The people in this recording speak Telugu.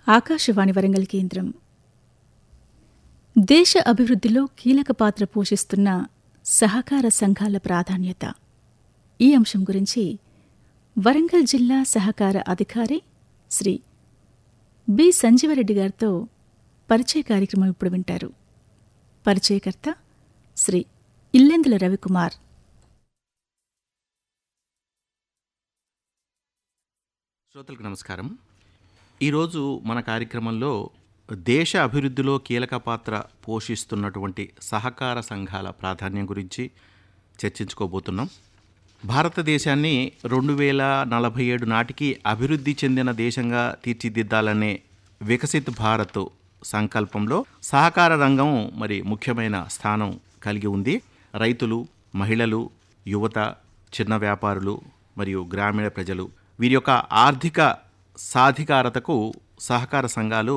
ఆకాశవాణి వరంగల్ కేంద్రం దేశ అభివృద్ధిలో కీలక పాత్ర పోషిస్తున్న సహకార సంఘాల ప్రాధాన్యత ఈ అంశం గురించి వరంగల్ జిల్లా సహకార అధికారి శ్రీ బి సంజీవరెడ్డి గారితో పరిచయ కార్యక్రమం ఇప్పుడు వింటారు పరిచయకర్త శ్రీ ఇల్లెందుల రవికుమార్ శ్రోతలకు నమస్కారం ఈరోజు మన కార్యక్రమంలో దేశ అభివృద్ధిలో కీలక పాత్ర పోషిస్తున్నటువంటి సహకార సంఘాల ప్రాధాన్యం గురించి చర్చించుకోబోతున్నాం భారతదేశాన్ని రెండు వేల నలభై ఏడు నాటికి అభివృద్ధి చెందిన దేశంగా తీర్చిదిద్దాలనే వికసిత్ భారత్ సంకల్పంలో సహకార రంగం మరి ముఖ్యమైన స్థానం కలిగి ఉంది రైతులు మహిళలు యువత చిన్న వ్యాపారులు మరియు గ్రామీణ ప్రజలు వీరి యొక్క ఆర్థిక సాధికారతకు సహకార సంఘాలు